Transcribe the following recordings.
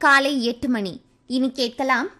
காலை எட்டு மணி இனி கேட்கலாம்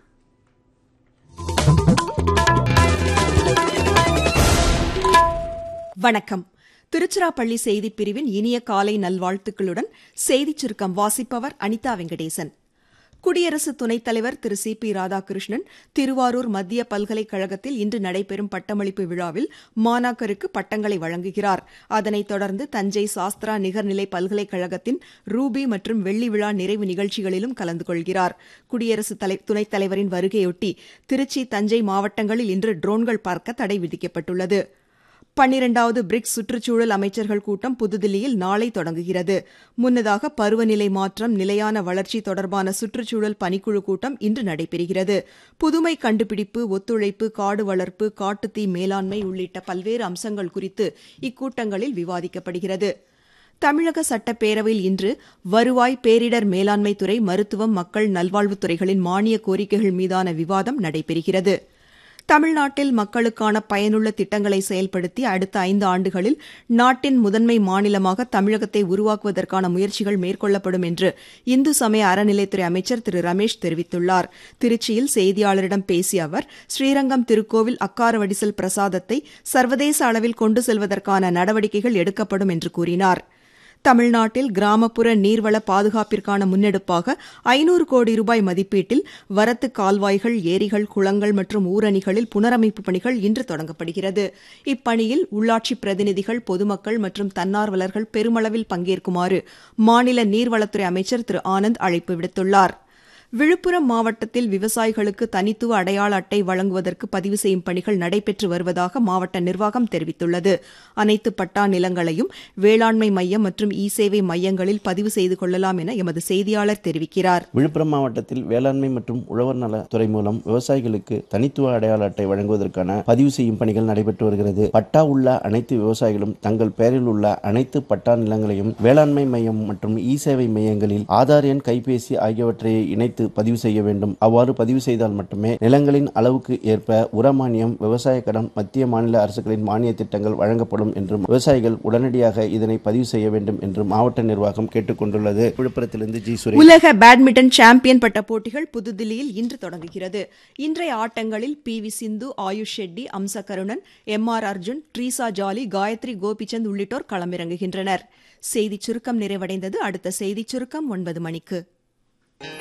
வணக்கம் திருச்சிராப்பள்ளி செய்திப் பிரிவின் இனிய காலை நல்வாழ்த்துக்களுடன் செய்திச் சுருக்கம் வாசிப்பவர் அனிதா வெங்கடேசன் குடியரசு துணைத் தலைவர் திரு சி பி ராதாகிருஷ்ணன் திருவாரூர் மத்திய பல்கலைக்கழகத்தில் இன்று நடைபெறும் பட்டமளிப்பு விழாவில் மாணாக்கருக்கு பட்டங்களை வழங்குகிறார் அதனைத் தொடர்ந்து தஞ்சை சாஸ்திரா நிகர்நிலை பல்கலைக்கழகத்தின் ரூபி மற்றும் வெள்ளி விழா நிறைவு நிகழ்ச்சிகளிலும் கலந்து கொள்கிறார் குடியரசு தலை துணைத் தலைவரின் வருகையொட்டி திருச்சி தஞ்சை மாவட்டங்களில் இன்று ட்ரோன்கள் பார்க்க தடை விதிக்கப்பட்டுள்ளது பன்னிரண்டாவது பிரிக்ஸ் சுற்றுச்சூழல் அமைச்சர்கள் கூட்டம் புதுதில்லியில் நாளை தொடங்குகிறது முன்னதாக பருவநிலை மாற்றம் நிலையான வளர்ச்சி தொடர்பான சுற்றுச்சூழல் பணிக்குழு கூட்டம் இன்று நடைபெறுகிறது புதுமை கண்டுபிடிப்பு ஒத்துழைப்பு காடு வளர்ப்பு காட்டுத்தீ மேலாண்மை உள்ளிட்ட பல்வேறு அம்சங்கள் குறித்து இக்கூட்டங்களில் விவாதிக்கப்படுகிறது தமிழக சட்டப்பேரவையில் இன்று வருவாய் பேரிடர் மேலாண்மை துறை மருத்துவம் மக்கள் நல்வாழ்வுத்துறைகளின் மானிய கோரிக்கைகள் மீதான விவாதம் நடைபெறுகிறது தமிழ்நாட்டில் மக்களுக்கான பயனுள்ள திட்டங்களை செயல்படுத்தி அடுத்த ஐந்து ஆண்டுகளில் நாட்டின் முதன்மை மாநிலமாக தமிழகத்தை உருவாக்குவதற்கான முயற்சிகள் மேற்கொள்ளப்படும் என்று இந்து சமய அறநிலைத்துறை அமைச்சர் திரு ரமேஷ் தெரிவித்துள்ளார் திருச்சியில் செய்தியாளரிடம் பேசிய அவர் ஸ்ரீரங்கம் திருக்கோவில் அக்காரவடிசல் பிரசாதத்தை சர்வதேச அளவில் கொண்டு செல்வதற்கான நடவடிக்கைகள் எடுக்கப்படும் என்று கூறினார் தமிழ்நாட்டில் கிராமப்புற நீர்வள பாதுகாப்பிற்கான முன்னெடுப்பாக ஐநூறு கோடி ரூபாய் மதிப்பீட்டில் வரத்து கால்வாய்கள் ஏரிகள் குளங்கள் மற்றும் ஊரணிகளில் புனரமைப்பு பணிகள் இன்று தொடங்கப்படுகிறது இப்பணியில் உள்ளாட்சி பிரதிநிதிகள் பொதுமக்கள் மற்றும் தன்னார்வலர்கள் பெருமளவில் பங்கேற்குமாறு மாநில நீர்வளத்துறை அமைச்சர் திரு ஆனந்த் அழைப்பு விடுத்துள்ளாா் விழுப்புரம் மாவட்டத்தில் விவசாயிகளுக்கு தனித்துவ அடையாள அட்டை வழங்குவதற்கு பதிவு செய்யும் பணிகள் நடைபெற்று வருவதாக மாவட்ட நிர்வாகம் தெரிவித்துள்ளது அனைத்து பட்டா நிலங்களையும் வேளாண்மை மையம் மற்றும் இ சேவை மையங்களில் பதிவு செய்து கொள்ளலாம் என எமது செய்தியாளர் தெரிவிக்கிறார் விழுப்புரம் மாவட்டத்தில் வேளாண்மை மற்றும் உழவர் நலத்துறை மூலம் விவசாயிகளுக்கு தனித்துவ அடையாள அட்டை வழங்குவதற்கான பதிவு செய்யும் பணிகள் நடைபெற்று வருகிறது பட்டா உள்ள அனைத்து விவசாயிகளும் தங்கள் பெயரில் உள்ள அனைத்து பட்டா நிலங்களையும் வேளாண்மை மையம் மற்றும் இ சேவை மையங்களில் ஆதார் எண் கைபேசி ஆகியவற்றை இணைத்து வைத்து பதிவு செய்ய வேண்டும் அவ்வாறு பதிவு செய்தால் மட்டுமே நிலங்களின் அளவுக்கு ஏற்ப உரமானியம் விவசாய கடன் மத்திய மாநில அரசுகளின் மானிய திட்டங்கள் வழங்கப்படும் என்றும் விவசாயிகள் உடனடியாக இதனை பதிவு செய்ய வேண்டும் என்று மாவட்ட நிர்வாகம் கேட்டுக் கொண்டுள்ளது விழுப்புரத்திலிருந்து ஜி சுரேஷ் உலக பேட்மிண்டன் சாம்பியன் பட்ட போட்டிகள் புதுதில்லியில் இன்று தொடங்குகிறது இன்றைய ஆட்டங்களில் P V Sindhu Ayush Shetty Amsa Karunan M R Arjun Treesa Jolly Gayatri Gopichand உள்ளிட்டோர் களமிறங்குகின்றனர் செய்திச் சுருக்கம் நிறைவடைந்தது அடுத்த செய்திச் சுருக்கம் ஒன்பது மணிக்கு